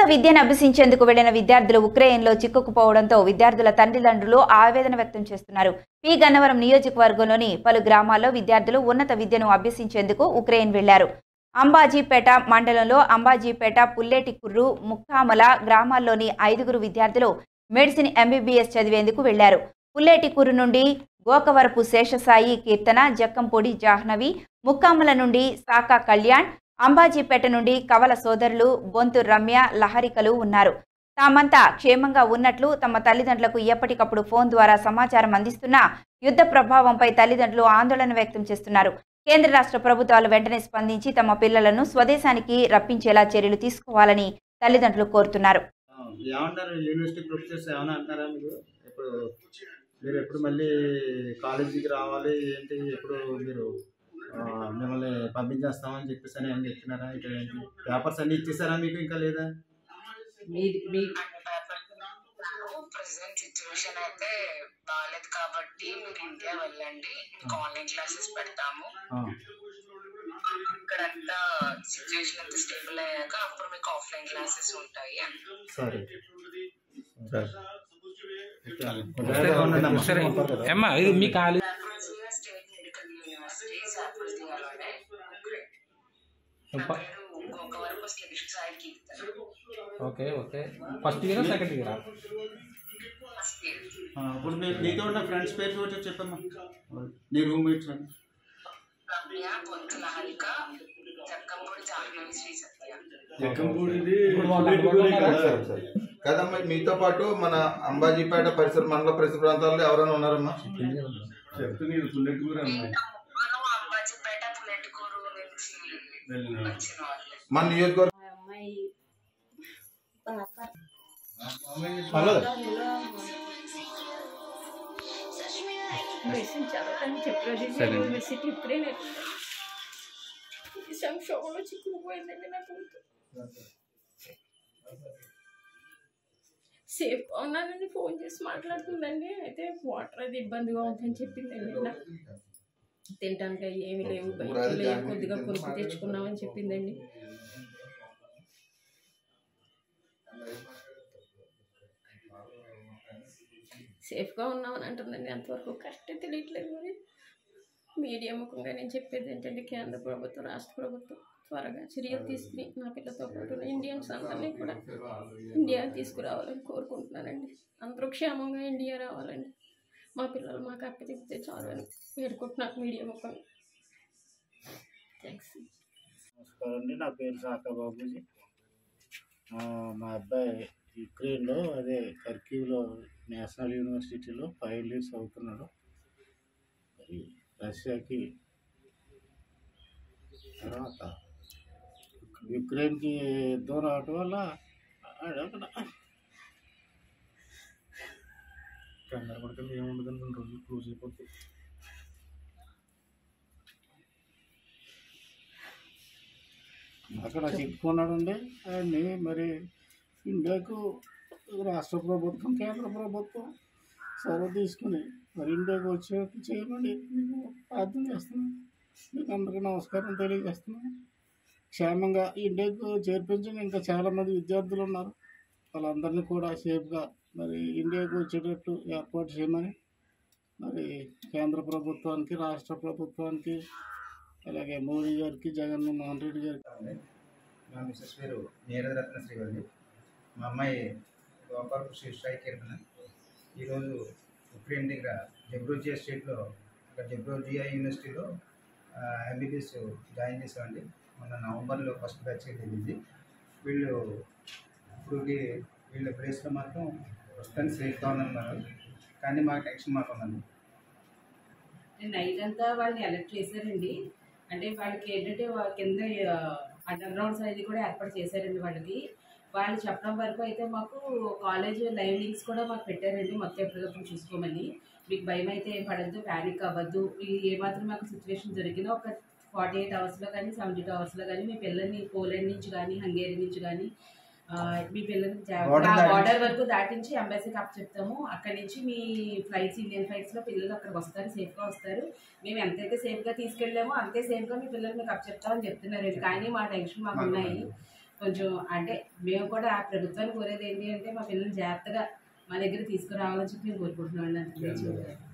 విద్యను అభ్యసించేందుకు వెళ్లిన విద్యార్థులు ఉక్రెయిన్లో చిక్కుకుపోవడంతో విద్యార్థుల తల్లిదండ్రులు ఆవేదన వ్యక్తం చేస్తున్నారు పి గన్నవరం నియోజకవర్గంలోని పలు గ్రామాల్లో విద్యార్థులు ఉన్నత విద్యను అభ్యసించేందుకు ఉక్రెయిన్ వెళ్లారు అంబాజీపేట మండలంలో అంబాజీపేట పుల్లేటి కుర్రు ముక్కామల గ్రామాల్లోని ఐదుగురు విద్యార్థులు మెడిసిన్ ఎంబీబీఎస్ చదివేందుకు వెళ్లారు పుల్లేటి కుర్రు నుండి గోకవరపు శేషసాయి కీర్తన జక్కంపొడి జాహ్నవి ముక్కామల నుండి సాకా కళ్యాణ్ అంబాజీపేట నుండి కవల సోదరులు బొంతు రమ్య లహరికలు ఉన్నారు తామంతా క్షేమంగా ఉన్నట్లు తమ తల్లిదండ్రులకు ఎప్పటికప్పుడు ఫోన్ ద్వారా సమాచారం అందిస్తున్నా యుద్ధ ప్రభావంపై తల్లిదండ్రులు ఆందోళన వ్యక్తం చేస్తున్నారు కేంద్ర రాష్ట్ర ప్రభుత్వాలు వెంటనే స్పందించి తమ పిల్లలను స్వదేశానికి రప్పించేలా చర్యలు తీసుకోవాలని తల్లిదండ్రులు కోరుతున్నారు ఆ, ఏమంటారు యూనివర్సిటీ ప్రొఫెసర్స్ ఏమైనా అంటారా మీరు ఇప్పుడు మీరు ఎప్పుడు మళ్ళీ కాలేజీకి రావాలి ఏంటి ఎప్పుడు మీరు ఆ, మిమ్మల్ని పంపించేస్తామని చెప్పేసి అని ఏమైనా చెప్తున్నారా ఇక్కడ ఏంటి పేపర్స్ అన్ని ఇచ్చేసారా మీకు ఇంకా లేదా మీ మీ ప్రెసెంట్ సిచ్యువేషన్ అయితే బాగాలేదు కాబట్టి మీరు ఇండియా వెళ్ళండి మీకు ఆన్లైన్ క్లాసెస్ పెడతాము ఆ, ఇక్కడంతా సిచ్యువేషన్ అంతా స్టేబుల్ అయ్యాక అప్పుడు మీకు ఆఫ్లైన్ క్లాసెస్ ఉంటాయి అని సరే సరే అమ్మా ఇది మీ college Zaporizhzhia state medical university సాప్రోజియాలోనే ప- ఇంకొక వరకు station Sai Keerthana okay okay first year second year first year ఆ, ఇప్పుడు మీ నీతో ఉన్న ఫ్రెండ్స్ పేరు చూడచ్చు చెప్పమ్మా నీ రూమ్మేట్స్ అని రమ్య పొంతుల హరిక జక్కంపూడి జాహ్నవి శ్రీ సత్య ఇప్పుడు వాళ్ళు అందుబాటులో ఉన్నారా? కదమ్మా మీతో పాటు మన అంబాజీపేట పరిసర మండల పరిసర ప్రాంతాల్లో ఎవరైనా ఉన్నారమ్మా మనం అంబాజీపేట పుల్లెటూరు నుంచి వచ్చిన వాళ్ళే మన నియోజకవర్గం మెడిసిన్ చదవడానికి చెప్పలేదు సరే. యూనివర్సిటీ ఇప్పుడే నేర్చుకున్నాను ఈ సంక్షోభంలో చిక్కుకుపోయిందండి నా కూతురు సేఫ్గా ఉన్నానని ఫోన్ చేసి మాట్లాడుతుందండి అయితే వాటర్ అది ఇబ్బందిగా ఉందని చెప్పిందండి నాకు తినడానికి అవి ఏమి లేవు బయట లేవు కొద్దిగా కొనుక్కు తెచ్చుకున్నామని చెప్పిందండి సేఫ్గా ఉన్నామని అంటుందండి అంతవరకు కరెక్టే తెలియట్లేదు మరి మీడియా ముఖంగా నేను చెప్పేది ఏంటంటే కేంద్ర ప్రభుత్వం రాష్ట్ర ప్రభుత్వం త్వరగా చర్యలు తీసుకుని నా పిల్లతో పాటు ఇండియన్స్ అందరినీ కూడా ఇండియా తీసుకురావాలని కోరుకుంటున్నానండి అందరూ క్షేమంగా ఇండియా రావాలండి మా పిల్లలు మాకు అప్పచెప్తే చాలు అని వేడుకుంటున్నాను మీడియా ముఖంగా థ్యాంక్స్ నమస్కారం అండి నా పేరు సాకా బాబుజీ ఆ, మా అబ్బాయి యుక్రెయిన్లో అదే టర్కీలో నేషనల్ యూనివర్సిటీలో ఫైవ్ ఇయర్స్ అవుతున్నాడు మరి రష్యాకి తర్వాత యుక్రెయిన్కి యుద్ధం రావటం వల్ల ఆడ అక్కడ కంగారు పడకండి ఏముండదండి రెండు రోజులు క్లోజ్ అయిపోతుంది అక్కడ చిక్కుకున్నాడండి ఆయన్ని మరి ఇండియాకు రాష్ట్ర ప్రభుత్వం కేంద్ర ప్రభుత్వం చొరవ తీసుకుని మరి ఇండియాకు వచ్చేట్టు చేయమని మీకు ప్రార్థన చేస్తున్నాను మీకు అందరికీ నమస్కారం తెలియజేస్తున్నాను క్షేమంగా ఇండియాకు చేర్పించిన ఇంకా చాలామంది విద్యార్థులు ఉన్నారు వాళ్ళందరినీ కూడా సేఫ్గా మరి ఇండియాకు వచ్చేటట్టు ఏర్పాటు చేయమని మరి కేంద్ర ప్రభుత్వానికి రాష్ట్ర ప్రభుత్వానికి అలాగే మోడీ గారికి జగన్మోహన్ రెడ్డి గారికి మా మిస్సెస్ పేరు నీరజరత్న శ్రీవల్లి మా అమ్మాయి గోపాలపు శ్రీ సాయి కీర్తన ఈరోజు ఉక్రెయిన్ దగ్గర జబ్రోజియా స్టేట్లో అక్కడ జబ్రోజియా యూనివర్సిటీలో ఎంబీబీఎస్ జాయిన్ చేసామండి మొన్న నవంబర్లో ఫస్ట్ బ్యాచ్ వెళ్ళింది వీళ్ళు ఇప్పటికి వీళ్ళ ప్లేస్లో మాత్రం ప్రస్తుతానికి సేఫ్గా ఉందన్నారు కానీ మాకు టెన్షన్ మాకు ఉందండి నైట్ అంతా వాళ్ళని అలర్ట్ చేశారండి అంటే వాళ్ళకి ఏంటంటే వాళ్ళ కింద అండర్ గ్రౌండ్స్ అనేది కూడా ఏర్పాటు చేశారండి వాళ్ళకి వాళ్ళు చెప్పడం వరకు అయితే మాకు కాలేజ్ లైవ్ లింక్స్ కూడా మాకు పెట్టారండి మొత్తం ఎప్పటికప్పుడు చూసుకోమని మీకు భయం అయితే ఏం పడద్దు ప్యానిక్ అవ్వద్దు ఈ ఏమాత్రం మాకు సిచ్యువేషన్ జరిగినా ఒక ఫార్టీ ఎయిట్ అవర్స్లో కానీ సెవెంటీ టూ అవర్స్లో కానీ మీ పిల్లల్ని పోలాండ్ నుంచి కానీ హంగేరీ నుంచి కానీ ఆ, మీ పిల్లల్ని Border దాటించి- బార్డర్ వరకు దాటించి ఎంబసీకి అప్ చెప్తాము అక్కడి నుంచి మీ ఫ్లైట్స్ ఇండియన్ ఫ్లైట్స్లో పిల్లలు అక్కడికి వస్తారు సేఫ్గా వస్తారు మేము ఎంతైతే సేఫ్గా తీసుకెళ్ళామో అంతే సేఫ్గా మీ పిల్లలు మీకు అప్ చెప్తామని చెప్తున్నారు కానీ మా టెన్షన్ మాకు ఉన్నాయి కొంచెం అంటే మేము కూడా ఆ ప్రభుత్వాన్ని కోరేది ఏంటి అంటే మా పిల్లల్ని జాగ్రత్తగా మా దగ్గర తీసుకురావాలని చెప్పి మేము కోరుకుంటున్నాం అండి అంతే